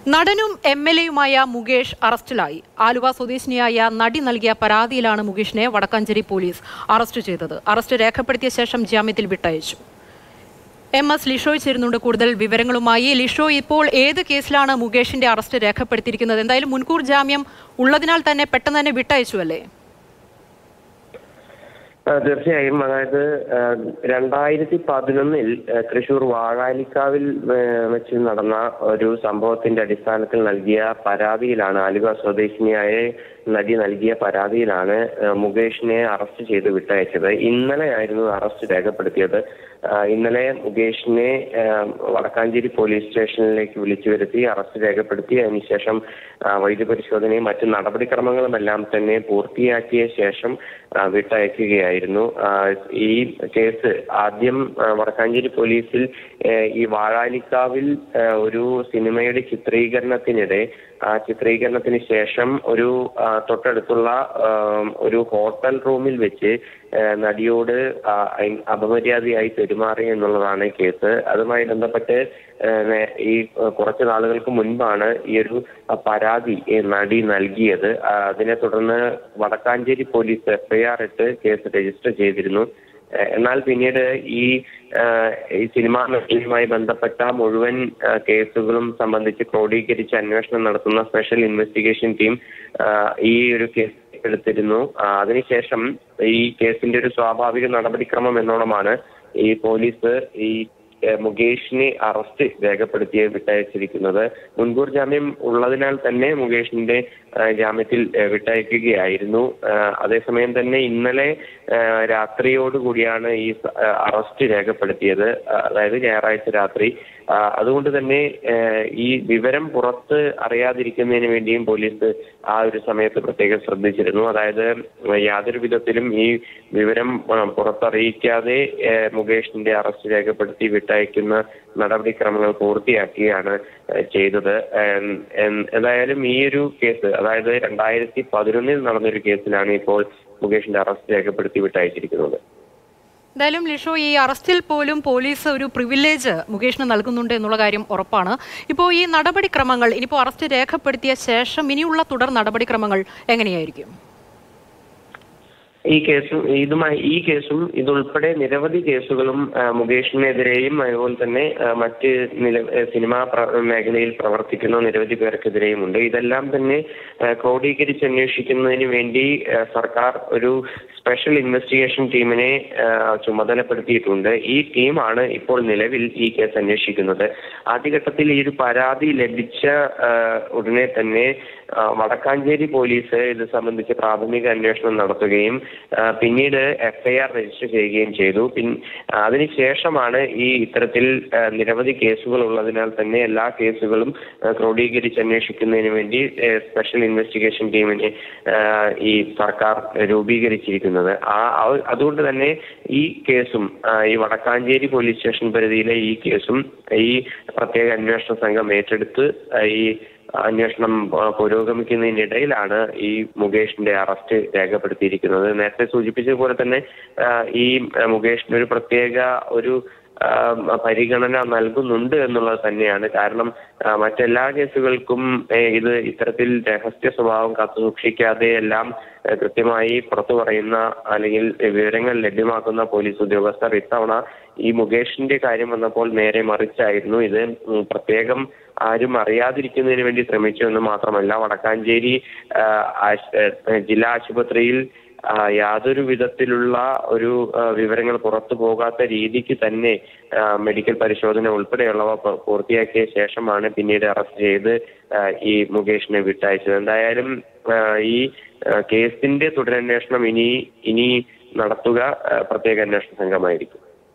നടനും M L എയുമായ Mukesh അറസ്റ്റിലായി ആലുവ സ്വദേശിനിയായ നടി നൽകിയ പരാതിയിലാണ് മുകേഷിനെ വടക്കാഞ്ചേരി പോലീസ് അറസ്റ്റ് ചെയ്തത് അറസ്റ്റ് രേഖപ്പെടുത്തിയ ശേഷം ജാമ്യത്തിൽ വിട്ടയച്ചു എം എസ് ലിഷോയ് ചേരുന്നുണ്ട് കൂടുതൽ വിവരങ്ങളുമായി ലിഷോ ഇപ്പോൾ ഏത് കേസിലാണ് മുകേഷിന്റെ അറസ്റ്റ് രേഖപ്പെടുത്തിയിരിക്കുന്നത് എന്തായാലും മുൻകൂർ ജാമ്യം ഉള്ളതിനാൽ തന്നെ പെട്ടെന്ന് തന്നെ വിട്ടയച്ചു അല്ലേ ആ, തീർച്ചയായും അതായത് ആ, രണ്ടായിരത്തി പതിനൊന്നിൽ ആ, തൃശൂർ വാഴാലിക്കാവിൽ ആ, വെച്ച് നടന്ന ഒരു സംഭവത്തിന്റെ അടിസ്ഥാനത്തിൽ നൽകിയ പരാതിയിലാണ് ആലുവ സ്വദേശിനിയായ നടി നൽകിയ പരാതിയിലാണ് ആ, മുകേഷിനെ അറസ്റ്റ് ചെയ്ത് വിട്ടയച്ചത് ഇന്നലെയായിരുന്നു അറസ്റ്റ് രേഖപ്പെടുത്തിയത് ആ, ഇന്നലെ മുകേഷിനെ ആ, വടക്കാഞ്ചേരി പോലീസ് സ്റ്റേഷനിലേക്ക് വിളിച്ചു വരുത്തി അറസ്റ്റ് രേഖപ്പെടുത്തി അതിനുശേഷം ആ, വൈദ്യപരിശോധനയും മറ്റു നടപടിക്രമങ്ങളുമെല്ലാം തന്നെ പൂർത്തിയാക്കിയ ശേഷം ആ, വിട്ടയക്കുകയായിരുന്നു ആ, ഈ കേസ് ആദ്യം ആ, വടക്കാഞ്ചേരി പോലീസിൽ ആ, ഈ വാഴാലിക്കാവിൽ ആ, ഒരു സിനിമയുടെ ചിത്രീകരണത്തിനിടെ ആ ചിത്രീകരണത്തിന് ശേഷം ഒരു ആ, തൊട്ടടുത്തുള്ള ആ, ഒരു ഹോട്ടൽ റൂമിൽ വെച്ച് ആ, നടിയോട് ആ, അയ്- അപമര്യാദയായി പെരുമാറി എന്നുള്ളതാണ് കേസ് അതുമായി ബന്ധപ്പെട്ട് ആ, നേ- ഈ ആ, കുറച്ച് നാളുകൾക്ക് മുൻപാണ് ഈ ഒരു ആ, പരാതി ഈ നടി നൽകിയത് ആ, അതിനെ തുടർന്ന് വടക്കാഞ്ചേരി പോലീസ് എഫ്ഐആർ ഇട്ട് കേസ് രജിസ്റ്റർ ചെയ്തിരുന്നു ഏഹ് എന്നാൽ പിന്നീട് ഈ ആഹ് ഈ സിനിമാ മേഖലയുമായി ബന്ധപ്പെട്ട മുഴുവൻ ആഹ് കേസുകളും സംബന്ധിച്ച് ക്രോഡീകരിച്ച് അന്വേഷണം നടത്തുന്ന സ്പെഷ്യൽ ഇൻവെസ്റ്റിഗേഷൻ ടീം ആഹ് ഈ ഒരു കേസ് എടുത്തിരുന്നു ആഹ് അതിനുശേഷം ഈ കേസിന്റെ ഒരു സ്വാഭാവിക നടപടിക്രമം എന്നോണമാണ് ഈ പോലീസ് ഈ ഏഹ് മുകേഷിനെ അറസ്റ്റ് രേഖപ്പെടുത്തി വിട്ടയച്ചിരിക്കുന്നത് മുൻകൂർ ജാമ്യം ഉള്ളതിനാൽ തന്നെ മുകേഷിന്റെ ആഹ് ജാമ്യത്തിൽ ഏഹ് വിട്ടയക്കുകയായിരുന്നു ആഹ് അതേസമയം തന്നെ ഇന്നലെ ആഹ് രാത്രിയോടുകൂടിയാണ് ഈ സ- ആഹ് അറസ്റ്റ് രേഖപ്പെടുത്തിയത് ആഹ് അതായത് ഞായറാഴ്ച രാത്രി ആഹ് അതുകൊണ്ട് തന്നെ ആഹ് ഈ വിവരം പുറത്ത് അറിയാതിരിക്കുന്നതിന് വേണ്ടിയും പോലീസ് ആ ഒരു സമയത്ത് പ്രത്യേകം ശ്രദ്ധിച്ചിരുന്നു അതായത് യാതൊരു വിധത്തിലും ഈ വിവരം ആഹ് പുറത്തറിയിക്കാതെ ആഹ് മുകേഷിന്റെ അറസ്റ്റ് രേഖപ്പെടുത്തി വിട്ടയക്കുന്ന നടപടിക്രമങ്ങൾ പൂർത്തിയാക്കുകയാണ് ആഹ് ചെയ്തത് ഏഹ് എൻ- എന്തായാലും ഈ ഒരു കേസ് അതായത് രണ്ടായിരത്തി പതിനൊന്നിൽ നടന്നൊരു കേസിലാണ് ഇപ്പോൾ മുകേഷിന്റെ അറസ്റ്റ് രേഖപ്പെടുത്തി വിട്ടയച്ചിരിക്കുന്നത് എന്തായാലും ലിഷോ ഈ അറസ്റ്റിൽ പോലും പോലീസ് ഒരു പ്രിവിലേജ് മുകേഷിന് നൽകുന്നുണ്ട് എന്നുള്ള കാര്യം ഉറപ്പാണ് ഇപ്പോൾ ഈ നടപടിക്രമങ്ങൾ ഇനിയിപ്പോൾ അറസ്റ്റ് രേഖപ്പെടുത്തിയ ശേഷം ഇനിയുള്ള തുടർ നടപടിക്രമങ്ങൾ എങ്ങനെയായിരിക്കും ഈ കേസും ഇതുമായി ഈ കേസും ഇതുൾപ്പെടെ നിരവധി കേസുകളും ആ, മുകേഷിനെതിരെയും അതുപോലെ തന്നെ ആ, മറ്റ് നില ആ, സിനിമാ പ്ര- മേഖലയിൽ പ്രവർത്തിക്കുന്ന നിരവധി പേർക്കെതിരെയും ഉണ്ട് ഇതെല്ലാം തന്നെ ആ, ക്രോഡീകരിച്ച് അന്വേഷിക്കുന്നതിന് വേണ്ടി ആ, സർക്കാർ ഒരു സ്പെഷ്യൽ ഇൻവെസ്റ്റിഗേഷൻ ടീമിനെ ആ, ചുമതലപ്പെടുത്തിയിട്ടുണ്ട് ഈ ടീമാണ് ഇപ്പോൾ നിലവിൽ ഈ കേസ് അന്വേഷിക്കുന്നത് ആദ്യഘട്ടത്തിൽ ഈ ഒരു പരാതി ലഭിച്ച ആ, ഉടനെ തന്നെ ആ, വടക്കാഞ്ചേരി പോലീസ് ഇത് സംബന്ധിച്ച് പ്രാഥമിക അന്വേഷണം നടത്തുകയും ആ, പിന്നീട് എഫ്ഐആർ രജിസ്റ്റർ ചെയ്യുകയും ചെയ്തു പിൻ ആ, അതിനുശേഷമാണ് ഈ ഇത്തരത്തിൽ ആ, നിരവധി കേസുകൾ ഉള്ളതിനാൽ തന്നെ എല്ലാ കേസുകളും ആ, ക്രോഡീകരിച്ച് അന്വേഷിക്കുന്നതിന് വേണ്ടി ആ, സ്പെഷ്യൽ ഇൻവെസ്റ്റിഗേഷൻ ടീമിനെ ആ, ഈ സർക്കാർ രൂപീകരിച്ചിരിക്കുന്നത് ആ ആ- അതുകൊണ്ട് തന്നെ ഈ കേസും ആ, ഈ വടക്കാഞ്ചേരി പോലീസ് സ്റ്റേഷൻ പരിധിയിലെ ഈ കേസും ഈ പ്രത്യേക അന്വേഷണ സംഘം ഏറ്റെടുത്ത് ആ, ഈ അന്വേഷണം ആ, പുരോഗമിക്കുന്നതിനിടയിലാണ് ഈ മുകേഷിന്റെ അറസ്റ്റ് രേഖപ്പെടുത്തിയിരിക്കുന്നത് നേരത്തെ സൂചിപ്പിച്ചതുപോലെ തന്നെ ആ, ഈ ആ, മുകേഷിന് ഒരു പ്രത്യേക ഒരു ആ, പരിഗണന നൽകുന്നുണ്ട് എന്നുള്ളത് തന്നെയാണ് കാരണം ആ, മറ്റെല്ലാ കേസുകൾക്കും ഏ, ഇത് ഇത്തരത്തിൽ രഹസ്യ സ്വഭാവം കാത്തുസൂക്ഷിക്കാതെ എല്ലാം ഏ, കൃത്യമായി പുറത്തു പറയുന്ന അല്ലെങ്കിൽ വിവരങ്ങൾ ലഭ്യമാക്കുന്ന പോലീസ് ഉദ്യോഗസ്ഥർ ഇത്തവണ ഈ മുകേഷിന്റെ കാര്യം വന്നപ്പോൾ നേരെ മറിച്ചായിരുന്നു ഇത് ഉം, പ്രത്യേകം ആരും അറിയാതിരിക്കുന്നതിന് വേണ്ടി ശ്രമിച്ചു എന്ന് മാത്രമല്ല വടക്കാഞ്ചേരി ആ, ആശ്- ഏ, ജില്ലാ ആശുപത്രിയിൽ ആ, യാതൊരു വിധത്തിലുള്ള ഒരു ആ, വിവരങ്ങൾ പുറത്തു പോകാത്ത രീതിക്ക് തന്നെ ആ, മെഡിക്കൽ പരിശോധന ഉൾപ്പെടെയുള്ളവ പ- പൂർത്തിയാക്കിയ ശേഷമാണ് പിന്നീട് അറസ്റ്റ് ചെയ്ത് ആ, ഈ മുകേഷിനെ വിട്ടയച്ചത് എന്തായാലും ആ, ഈ ആ, കേസിന്റെ തുടരന്വേഷണം ഇനി ഇനി നടത്തുക ആ, പ്രത്യേക അന്വേഷണ സംഘമായിരിക്കും